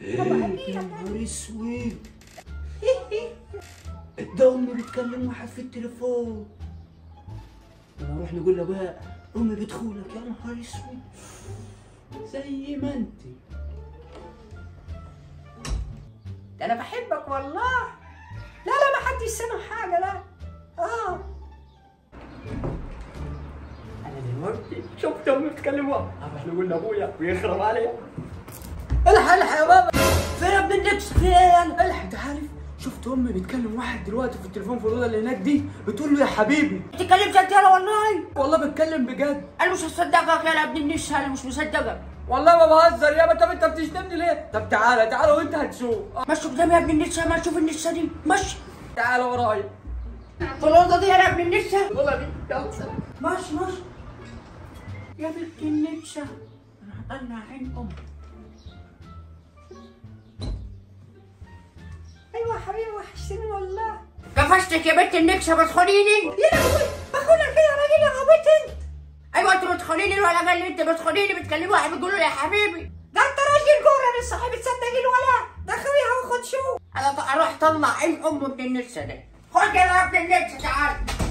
يا نهار اسود ده امي بتكلم واحد في التليفون نروح نقول له بقى امي بتخونك يا نهار اسود زي ما انت ده انا بحبك والله لا لا ما حدش سمع حاجه لا اه انا دلوقتي شفت امي بتكلم واحد اروح نقول لابويا ويخرب عليا الحق الحق يا بابا فين يا ابن النكس في ايه انا الحق انت عارف شفت امي بتكلم واحد دلوقتي في التليفون في الاوضه اللي هناك دي بتقول له يا حبيبي بتتكلم جد يالا والله والله بتكلم بجد انا مش هصدقك يا ابن النش انا مش مصدقك والله ما بهزر يابا طب انت بتشتمني ليه طب تعالى تعالى وانت هتشوف مشي قدامي يا ابن النش ما تشوف النسه دي مشي تعالى ورايا في الاوضه دي يا ابن النسه والله دي يلا سلام ماشي ماشي يا بنت النسه انا هطلع عين امي ايوه يا حبيبي وحشتني والله قفشتك يا بنت النكسه بتخونيني يا لهوي بخونك يا راجل يا عبيط انت ايوه انت بتخونيني ولا قال انت بتخونيني بتكلمي واحد بتقول له يا حبيبي ده انت راجل جوره مش صاحب تصدقي الولا ده خويها وخد شوف انا ط- اروح طلع عين امه من النكسه دي خد يا ابن النكسه تعال